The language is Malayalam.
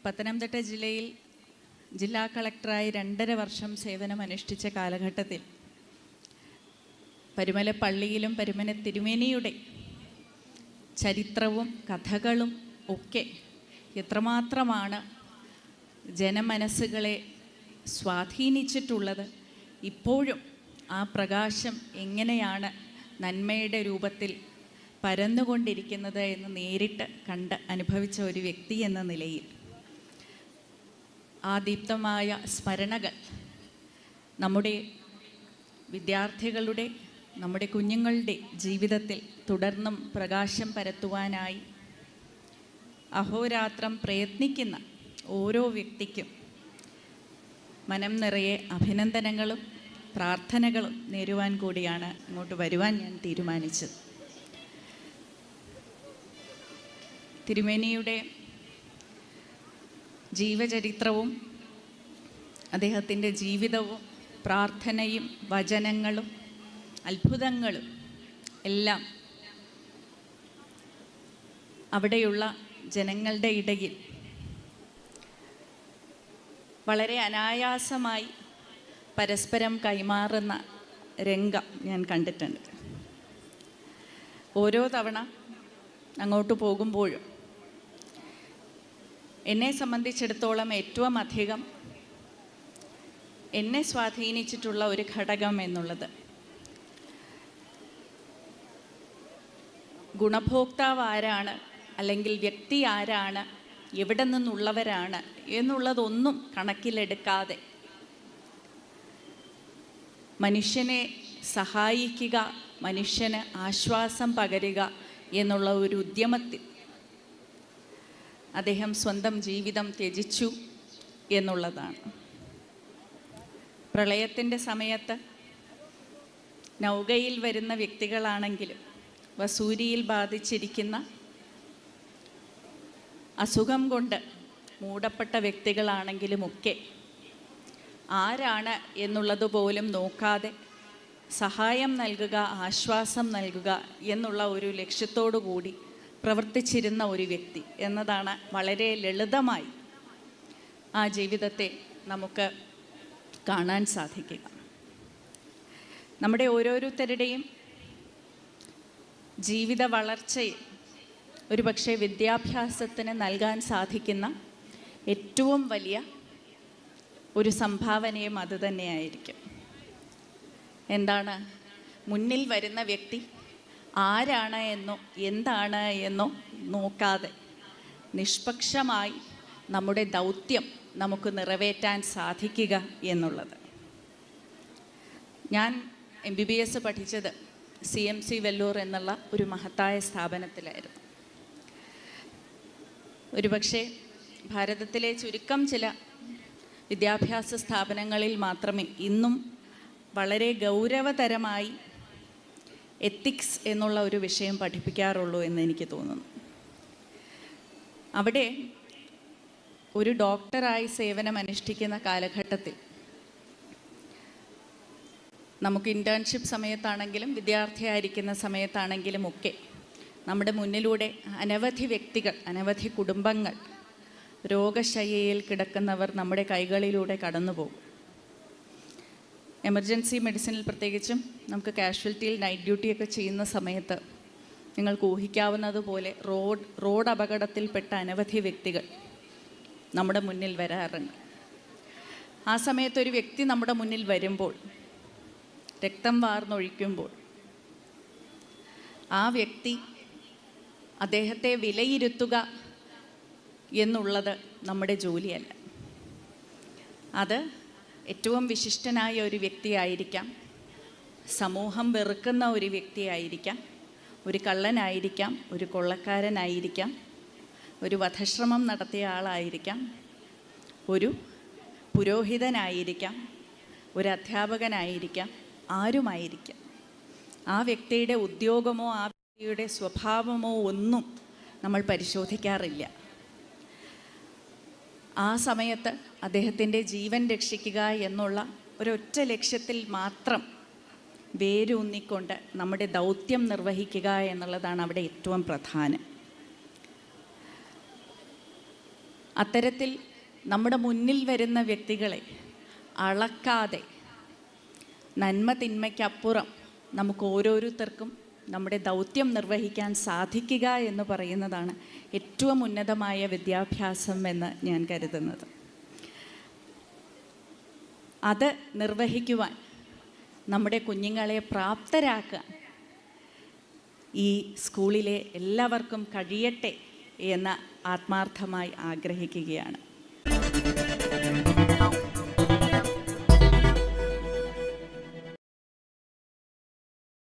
പത്തനംതിട്ട ജില്ലയിൽ ജില്ലാ കളക്ടറായി രണ്ടര വർഷം സേവനം അനുഷ്ഠിച്ച കാലഘട്ടത്തിൽ പരുമല പള്ളിയിലും പരുമന തിരുമേനിയുടെ ചരിത്രവും കഥകളും ഒക്കെ എത്രമാത്രമാണ് ജനമനസ്സുകളെ സ്വാധീനിച്ചിട്ടുള്ളത് ഇപ്പോഴും ആ പ്രകാശം എങ്ങനെയാണ് നന്മയുടെ രൂപത്തിൽ പരന്നുകൊണ്ടിരിക്കുന്നത് എന്ന് നേരിട്ട് കണ്ട് അനുഭവിച്ച ഒരു വ്യക്തി എന്ന നിലയിൽ ആ ദീപ്തമായ സ്മരണകൾ നമ്മുടെ വിദ്യാർത്ഥികളുടെ നമ്മുടെ കുഞ്ഞുങ്ങളുടെ ജീവിതത്തിൽ തുടർന്നും പ്രകാശം പരത്തുവാനായി അഹോരാത്രം പ്രയത്നിക്കുന്ന ഓരോ വ്യക്തിക്കും മനം നിറയെ അഭിനന്ദനങ്ങളും പ്രാർത്ഥനകളും നേരുവാൻ കൂടിയാണ് ഇങ്ങോട്ട് വരുവാൻ ഞാൻ തീരുമാനിച്ചത് തിരുമേനിയുടെ ജീവചരിത്രവും അദ്ദേഹത്തിൻ്റെ ജീവിതവും പ്രാർത്ഥനയും വചനങ്ങളും അത്ഭുതങ്ങളും എല്ലാം അവിടെയുള്ള ജനങ്ങളുടെ ഇടയിൽ വളരെ അനായാസമായി പരസ്പരം കൈമാറുന്ന രംഗം ഞാൻ കണ്ടിട്ടുണ്ട് ഓരോ തവണ അങ്ങോട്ട് പോകുമ്പോഴും എന്നെ സംബന്ധിച്ചിടത്തോളം ഏറ്റവും അധികം എന്നെ സ്വാധീനിച്ചിട്ടുള്ള ഒരു ഘടകം എന്നുള്ളത് ഗുണഭോക്താവ് ആരാണ് അല്ലെങ്കിൽ വ്യക്തി ആരാണ് എവിടെ നിന്നുള്ളവരാണ് എന്നുള്ളതൊന്നും കണക്കിലെടുക്കാതെ മനുഷ്യനെ സഹായിക്കുക മനുഷ്യന് ആശ്വാസം പകരുക എന്നുള്ള ഒരു ഉദ്യമത്തിൽ അദ്ദേഹം സ്വന്തം ജീവിതം ത്യജിച്ചു എന്നുള്ളതാണ് പ്രളയത്തിൻ്റെ സമയത്ത് നൗകയിൽ വരുന്ന വ്യക്തികളാണെങ്കിലും വസൂരിയിൽ ബാധിച്ചിരിക്കുന്ന അസുഖം കൊണ്ട് മൂടപ്പെട്ട വ്യക്തികളാണെങ്കിലുമൊക്കെ ആരാണ് എന്നുള്ളത് പോലും നോക്കാതെ സഹായം നൽകുക ആശ്വാസം നൽകുക എന്നുള്ള ഒരു ലക്ഷ്യത്തോടു കൂടി പ്രവർത്തിച്ചിരുന്ന ഒരു വ്യക്തി എന്നതാണ് വളരെ ലളിതമായി ആ ജീവിതത്തെ നമുക്ക് കാണാൻ സാധിക്കുക നമ്മുടെ ഓരോരുത്തരുടെയും ജീവിത വളർച്ചയിൽ ഒരുപക്ഷെ വിദ്യാഭ്യാസത്തിന് നൽകാൻ സാധിക്കുന്ന ഏറ്റവും വലിയ ഒരു സംഭാവനയും അതുതന്നെയായിരിക്കും എന്താണ് മുന്നിൽ വരുന്ന വ്യക്തി ആരാണ് എന്നോ എന്താണ് എന്നോ നോക്കാതെ നിഷ്പക്ഷമായി നമ്മുടെ ദൗത്യം നമുക്ക് നിറവേറ്റാൻ സാധിക്കുക എന്നുള്ളത് ഞാൻ എം ബി ബി എസ് പഠിച്ചത് സി എം സി വെല്ലൂർ എന്നുള്ള ഒരു മഹത്തായ സ്ഥാപനത്തിലായിരുന്നു ഒരുപക്ഷെ ഭാരതത്തിലെ ചുരുക്കം ചില വിദ്യാഭ്യാസ സ്ഥാപനങ്ങളിൽ മാത്രമേ ഇന്നും വളരെ ഗൗരവതരമായി എത്തിക്സ് എന്നുള്ള ഒരു വിഷയം പഠിപ്പിക്കാറുള്ളൂ എന്ന് എനിക്ക് തോന്നുന്നു അവിടെ ഒരു ഡോക്ടറായി സേവനം അനുഷ്ഠിക്കുന്ന കാലഘട്ടത്തിൽ നമുക്ക് ഇൻറ്റേൺഷിപ്പ് സമയത്താണെങ്കിലും വിദ്യാർത്ഥിയായിരിക്കുന്ന സമയത്താണെങ്കിലും ഒക്കെ നമ്മുടെ മുന്നിലൂടെ അനവധി വ്യക്തികൾ അനവധി കുടുംബങ്ങൾ രോഗശയ്യയിൽ കിടക്കുന്നവർ നമ്മുടെ കൈകളിലൂടെ കടന്നു പോകും എമർജൻസി മെഡിസിനിൽ പ്രത്യേകിച്ചും നമുക്ക് കാഷ്വാലിറ്റിയിൽ നൈറ്റ് ഡ്യൂട്ടിയൊക്കെ ചെയ്യുന്ന സമയത്ത് നിങ്ങൾക്ക് ഊഹിക്കാവുന്നതുപോലെ റോഡ് റോഡ് അപകടത്തിൽപ്പെട്ട അനവധി വ്യക്തികൾ നമ്മുടെ മുന്നിൽ വരാറുണ്ട് ആ സമയത്ത് ഒരു വ്യക്തി നമ്മുടെ മുന്നിൽ വരുമ്പോൾ രക്തം വാർന്നൊഴിക്കുമ്പോൾ ആ വ്യക്തി അദ്ദേഹത്തെ വിലയിരുത്തുക എന്നുള്ളത് നമ്മുടെ ജോലിയല്ല അത് ഏറ്റവും വിശിഷ്ടനായ ഒരു വ്യക്തിയായിരിക്കാം സമൂഹം വെറുക്കുന്ന ഒരു വ്യക്തിയായിരിക്കാം ഒരു കള്ളനായിരിക്കാം ഒരു കൊള്ളക്കാരനായിരിക്കാം ഒരു വധശ്രമം നടത്തിയ ആളായിരിക്കാം ഒരു പുരോഹിതനായിരിക്കാം ഒരു അധ്യാപകനായിരിക്കാം ആരുമായിരിക്കാം ആ വ്യക്തിയുടെ ഉദ്യോഗമോ ആ വ്യക്തിയുടെ സ്വഭാവമോ ഒന്നും നമ്മൾ പരിശോധിക്കാറില്ല ആ സമയത്ത് അദ്ദേഹത്തിൻ്റെ ജീവൻ രക്ഷിക്കുക എന്നുള്ള ഒരൊറ്റ ലക്ഷ്യത്തിൽ മാത്രം വേരൂന്നിക്കൊണ്ട് നമ്മുടെ ദൗത്യം നിർവഹിക്കുക എന്നുള്ളതാണ് അവിടെ ഏറ്റവും പ്രധാനം അത്തരത്തിൽ നമ്മുടെ മുന്നിൽ വരുന്ന വ്യക്തികളെ അളക്കാതെ നന്മ തിന്മയ്ക്കപ്പുറം നമുക്ക് ഓരോരുത്തർക്കും നമ്മുടെ ദൗത്യം നിർവഹിക്കാൻ സാധിക്കുക എന്ന് പറയുന്നതാണ് ഏറ്റവും ഉന്നതമായ വിദ്യാഭ്യാസം എന്ന് ഞാൻ കരുതുന്നത് അത് നിർവഹിക്കുവാൻ നമ്മുടെ കുഞ്ഞുങ്ങളെ പ്രാപ്തരാക്കാൻ ഈ സ്കൂളിലെ എല്ലാവർക്കും കഴിയട്ടെ എന്ന് ആത്മാർത്ഥമായി ആഗ്രഹിക്കുകയാണ്